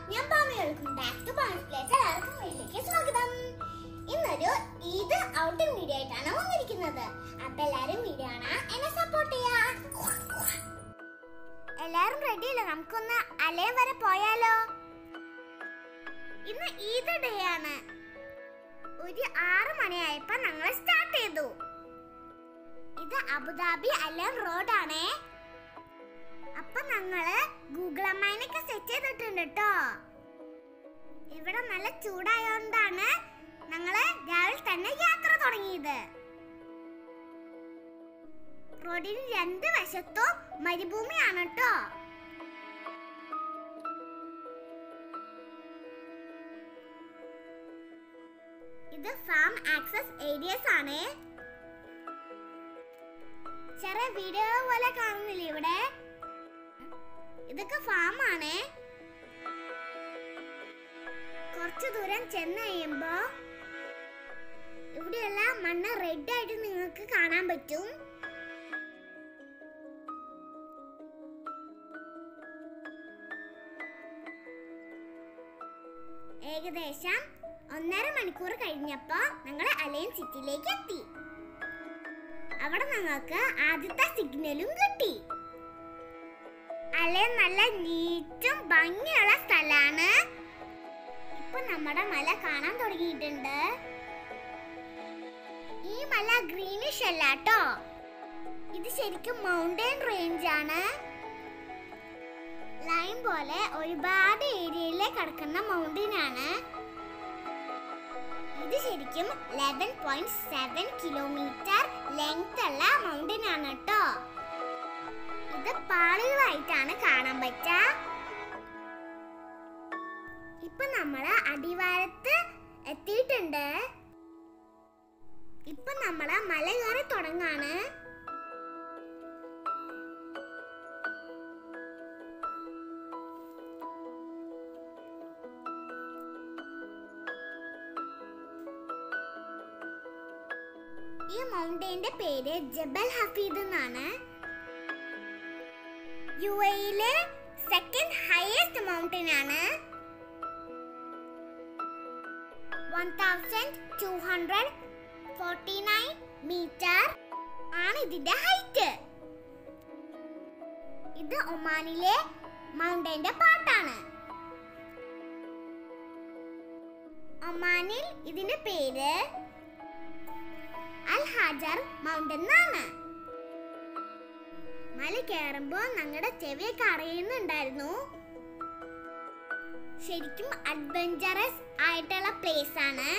ഞാൻ Pami welcome back to Pami place എല്ലാവർക്കും വീട്ടിലേക്ക് സ്വാഗതം ഇന്നൊരു ഈദ് ഔട്ടിംഗ് വീഡിയോ ആയിട്ടാണ് വന്നിരിക്കുന്നത് അപ്പൊ എല്ലാരും വീഡിയോ കാണാൻ എന്നെ സപ്പോർട്ട് ചെയ്യാ എല്ലാരും റെഡി അല്ലേ നമുക്കൊന്ന് അലയം വരെ പോയാലോ ഇന്ന് ഈദ് ഡേ ആണ് ഒരു ആറ് മണിയായപ്പോ ഞങ്ങൾ സ്റ്റാർട്ട് ചെയ്തു ഇത് അബുദാബി അലയം റോഡാണേ അപ്പൊ ഞങ്ങള് ഗൂഗിൾ അമ്മേനൊക്കെ സെറ്റ് ചെയ്തിട്ടുണ്ട് കേട്ടോ ഇവിടെ നല്ല ചൂടായോണ്ടാണ് ഞങ്ങള് രാവിലെ തന്നെ യാത്ര തുടങ്ങിയത് റോഡിന് രണ്ട് വശത്തും മരുഭൂമിയാണ് കേട്ടോ ഇത് ഫാം ആക്സസ് ഏരിയസ് ആണ് ചെറിയ വീഡിയോ പോലെ കാണുന്നില്ല ഇവിടെ ഇതൊക്കെ ഫാം ആണ് കുറച്ച് ദൂരം ചെന്ന് കഴിയുമ്പോ ഇവിടെയുള്ള മണ്ണ് റെഡ് ആയിട്ട് നിങ്ങൾക്ക് കാണാൻ പറ്റും ഏകദേശം ഒന്നര മണിക്കൂർ കഴിഞ്ഞപ്പോ ഞങ്ങൾ അലയൻ സിറ്റിയിലേക്ക് എത്തി അവിടെ ഞങ്ങൾക്ക് ആദ്യത്തെ സിഗ്നലും കിട്ടി അലയൻ നല്ല നീറ്റും ഭംഗിയുള്ള സ്ഥലാണ് ഇപ്പൊ നമ്മുടെ മല കാണാൻ തുടങ്ങിയിട്ടുണ്ട് ഈ മല ഗ്രീനിഷ് അല്ല കേട്ടോ ഇത് ശരിക്കും മൗണ്ടൻ റേഞ്ച് ആണ് ലൈൻ പോലെ ഒരുപാട് ഏരിയയിൽ കിടക്കുന്ന മൗണ്ടൻ ആണ് ഇത് ശരിക്കും eleven point seven kilometre length ഉള്ള മൗണ്ടൻ ആണ് കേട്ടോ ഇത് പാളികളായിട്ടാണ് കാണാൻ പറ്റുക ഇപ്പൊ നമ്മള് അടിവാരത്ത് എത്തിയിട്ടുണ്ട് ഇപ്പൊ നമ്മള് മല കയറി തുടങ്ങാണ് ഈ മൗണ്ടൈന്റെ പേര് ജബൽ ഹഫീദ് എന്നാണ് യു എയിലെ സെക്കൻഡ് ഹയസ്റ്റ് മൗണ്ടൻ ആണ് one thousand two hundred forty nine metre ആണ് ഇതിന്റെ ഹൈറ്റ് ഇത് ഒമാനിലെ മൗണ്ടൈന്റെ പാട്ടാണ് ഒമാനിൽ ഇതിന്റെ പേര് അൽ ഹാജർ മൗണ്ടൻ എന്നാണ് മല കയറുമ്പോ ഞങ്ങളുടെ ചെവിയൊക്കെ അറിയുന്നുണ്ടായിരുന്നു ശരിക്കും അഡ്വഞ്ചറസ് ആയിട്ടുള്ള പ്ലേസ് ആണ്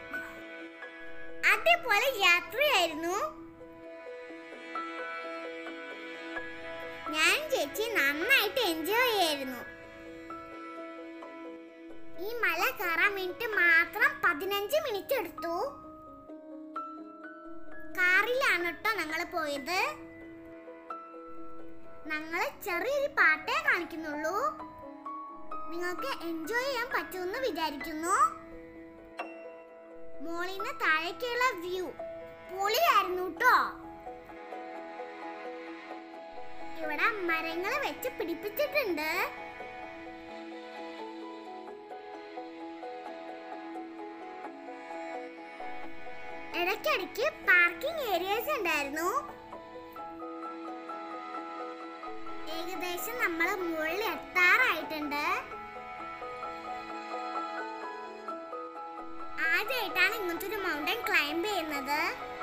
അതേപോലെ യാത്രയായിരുന്നു ഞാൻ ചേച്ചി നന്നായിട്ട് എൻജോയ് ചെയ്യായിരുന്നു ഈ മല കയറാൻ വേണ്ടിട്ട് മാത്രം പതിനഞ്ച് മിനിറ്റ് എടുത്തു കാറിലാണ് കേട്ടോ ഞങ്ങൾ പോയത് ഞങ്ങള് ചെറിയൊരു പാട്ടേ കാണിക്കുന്നുള്ളൂ നിങ്ങൾക്ക് എൻജോയ് ചെയ്യാൻ പറ്റുമെന്ന് വിചാരിക്കുന്നു മോളിന്ന് താഴേക്കുള്ള വ്യൂ പൊളിയായിരുന്നു കേട്ടോ ഇവിടെ മരങ്ങൾ വെച്ച് പിടിപ്പിച്ചിട്ടുണ്ട് ഇടയ്ക്കിടയ്ക്ക് പാർക്കിംഗ് ഏരിയസ് ഉണ്ടായിരുന്നു ഏകദേശം നമ്മൾ മുകളിൽ എത്താറായിട്ടുണ്ട് ആദ്യമായിട്ടാണ് ഇങ്ങനത്തെ ഒരു മൗണ്ടൻ ക്ലൈംബ് ചെയ്യുന്നത്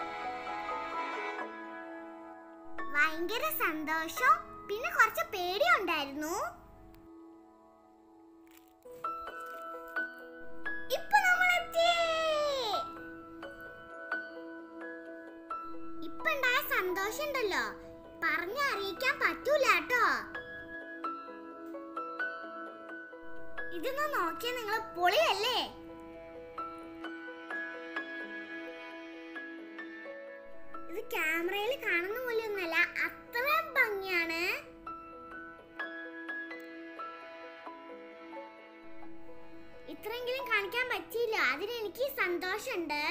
ഭയങ്കര സന്തോഷം പിന്നെ കുറച്ച് പേടി ഉണ്ടായിരുന്നു ഇപ്പൊ നമ്മൾ എത്തി ഇപ്പൊ ഉണ്ടായ സന്തോഷം ഉണ്ടല്ലോ പറഞ്ഞറിയിക്കാൻ പറ്റൂല കേട്ടോ ഇതൊന്ന് നോക്കിയാ നിങ്ങൾ പൊളിയല്ലേ ഇത് ക്യാമറയിൽ കാണുന്ന പോലെ ഒന്നല്ല അത്രയും ഭംഗിയാണ് ഇത്രയെങ്കിലും കാണിക്കാൻ പറ്റിയില്ല അതിന് എനിക്ക് സന്തോഷമുണ്ട്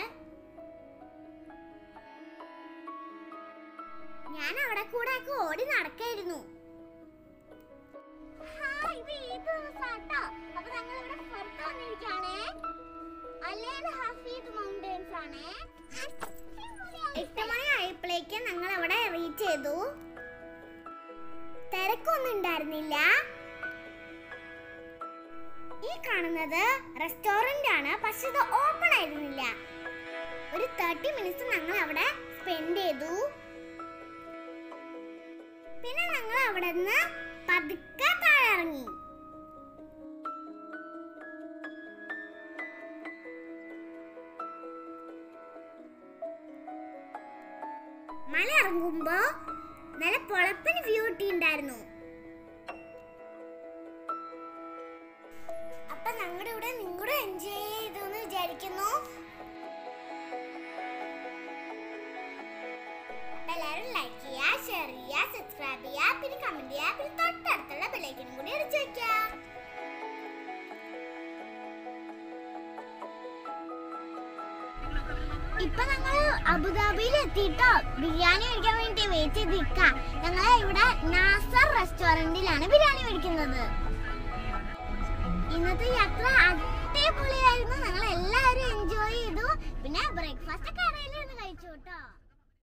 ഞാൻ അവിടെ കൂടെ ഒക്കെ ഓടി നടക്കായിരുന്നു ഹായ്, ഇത് ഈ ദിവസാട്ടോ. അപ്പൊ ഞങ്ങൾ ഇവിടെ പുറത്ത് വന്നിരിക്കുകയാണേ അല്ലേത് ഹഫീദ് മൗണ്ടൻസ് ആണ് എട്ട് മണി ആയപ്പോഴേക്ക് ഞങ്ങൾ അവിടെ റീച്ച് ചെയ്തു തിരക്കൊന്നും ഉണ്ടായിരുന്നില്ല ഈ കാണുന്നത് റെസ്റ്റോറന്റ് ആണ് പക്ഷെ ഇത് ഓപ്പൺ ആയിരുന്നില്ല ഒരു തേർട്ടി മിനിറ്റ്സ് ഞങ്ങൾ അവിടെ സ്പെൻഡ് ചെയ്തു പിന്നെ ഞങ്ങൾ അവിടെ നിന്ന് പതുക്കെ താഴെ ഇറങ്ങി മല ഇറങ്ങുമ്പോ നല്ല പൊളപ്പന് വ്യൂ കിട്ടിണ്ടായിരുന്നു അപ്പൊ ഞങ്ങളുടെ ഇവിടെ നിങ്ങളുടെ എൻജോയ് ചെയ്തു എന്ന് വിചാരിക്കുന്നു അപ്പൊ എല്ലാവരും ലൈക്ക് ചെയ്യുക ഷെയർ ചെയ്യുക സബ്സ്ക്രൈബ് ചെയ്യുക പിന്നെ കമന്റ് ചെയ്യുക പിന്നെ തൊട്ടടുത്തുള്ള ബെല്ലൈക്കനും കൂടി അടിച്ചു വെക്കുക ഇപ്പൊ ഞങ്ങൾ അബുദാബിയിൽ എത്തിയിട്ടോ ബിരിയാണി മേടിക്കാൻ വേണ്ടി വെയിറ്റ് ചെയ്ത് നിൽക്കാം ഞങ്ങൾ ഇവിടെ നാസർ റെസ്റ്റോറന്റിലാണ് ബിരിയാണി മേടിക്കുന്നത് ഇന്നത്തെ യാത്ര അടിപൊളിയായിരുന്നു ഞങ്ങൾ എല്ലാവരും എൻജോയ് ചെയ്തു പിന്നെ ബ്രേക്ക്ഫാസ്റ്റ് ഒക്കെ ഇടയിൽ കഴിച്ചു കേട്ടോ